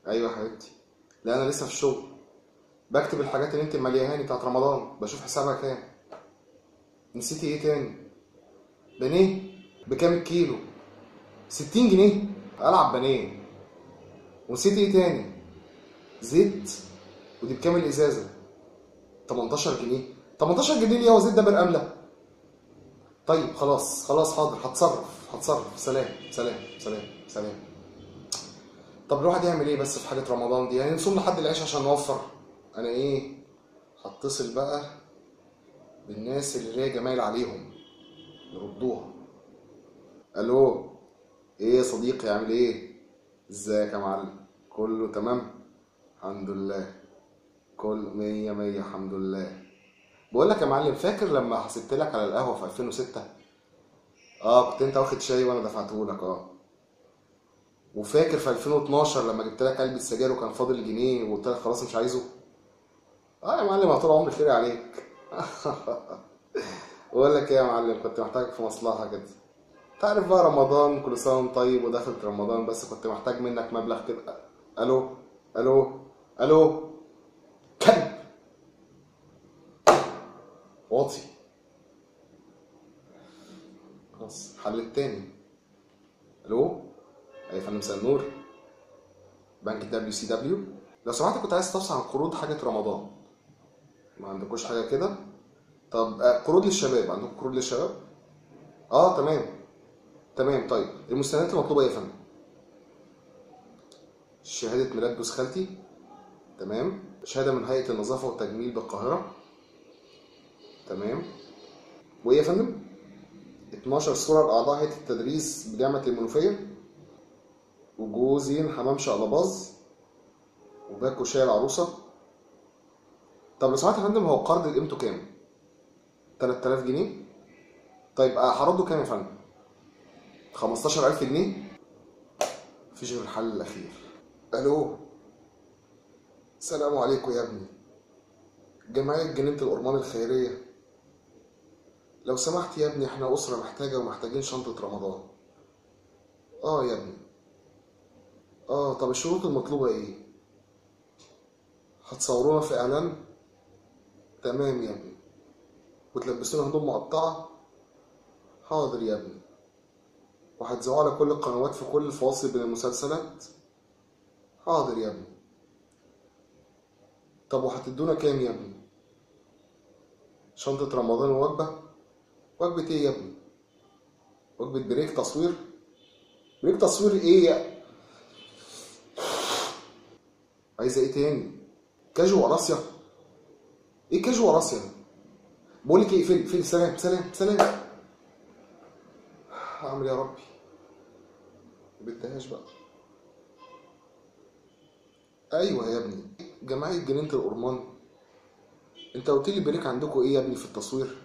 ايوه يا حبيبتي لا انا لسه في الشغل بكتب الحاجات اللي انت مليهاني بتاعت رمضان بشوف حسابها كام نسيتي ايه تاني بانيه بكام الكيلو 60 جنيه العب بانيه ونسيتي ايه تاني زيت ودي بكام الازازه 18 جنيه 18 جنيه ليه هو زيت ده بالامله طيب خلاص خلاص حاضر هتصرف هتصرف سلام سلام سلام سلام طب الواحد يعمل ايه بس في حاجه رمضان دي يعني نصوم لحد العيش عشان نوفر انا ايه هتصل بقى بالناس اللي ليا جمايل عليهم يردوها الو ايه يا صديقي عامل ايه ازيك يا معلم كله تمام الحمد لله كل مية مية الحمد لله بقول لك يا معلم فاكر لما حسبت لك على القهوة في 2006 اه كنت انت واخد شاي وانا دفعته لك اه وفاكر في 2012 لما جبت لك علبة سجاير وكان فاضل جنيه وقلت لك خلاص مش عايزه اه يا معلم انا طول عمري خيري عليك بقول لك ايه يا معلم كنت محتاجك في مصلحة كده تعرف بقى رمضان كل سنة وانت طيب ودخلت رمضان بس كنت محتاج منك مبلغ كده الو الو الو كلب واطي خلاص الحل التاني الو اي فندم مساء النور بنك دبليو سي دبليو لو سمحت كنت عايز استفسر عن قروض حاجة رمضان ما عندكوش حاجة كده طب آه، قروض للشباب عندكم قروض للشباب اه تمام تمام طيب المستندات المطلوبة ايه يا فندم شهادة ميلاد جوز خالتي تمام شهادة من هيئة النظافة والتجميل بالقاهرة تمام وايه يا فندم 12 صورة لأعضاء هيئة التدريس بجامعة المنوفية وجوزين حمام شقلباز وباكو شاي العروسة طب لو سمحت يا فندم هو القرض اللي قيمته كام؟ 3000 جنيه طيب آه، هرده كام يا فندم؟ 15000 جنيه مفيش غير الحل الأخير ألو السلام عليكم يا ابني جمعية جنينة الأورمان الخيرية لو سمحت يا ابني احنا أسرة محتاجة ومحتاجين شنطة رمضان اه يا ابني اه طب الشروط المطلوبة ايه هتصورونا في اعلان تمام يا ابني وتلبسونا هدوم مقطعة حاضر يا ابني وهتذاعوا على كل القنوات في كل الفواصل بين المسلسلات حاضر يا ابني طب وهتدونا كام يا ابني شنطة رمضان ووجبة وجبة ايه يا ابني وجبة بريك تصوير بريك تصوير ايه يا عايزة ايه تاني كاجو وراسيا ايه كاجو وراسيا بقولك ايه فين فين سلام سلام سلام هعمل يا ربي بدهاش بقى ايوه يا ابني جمعية جنينة الأورمان انت قلت لي بريك عندكم ايه يا ابني في التصوير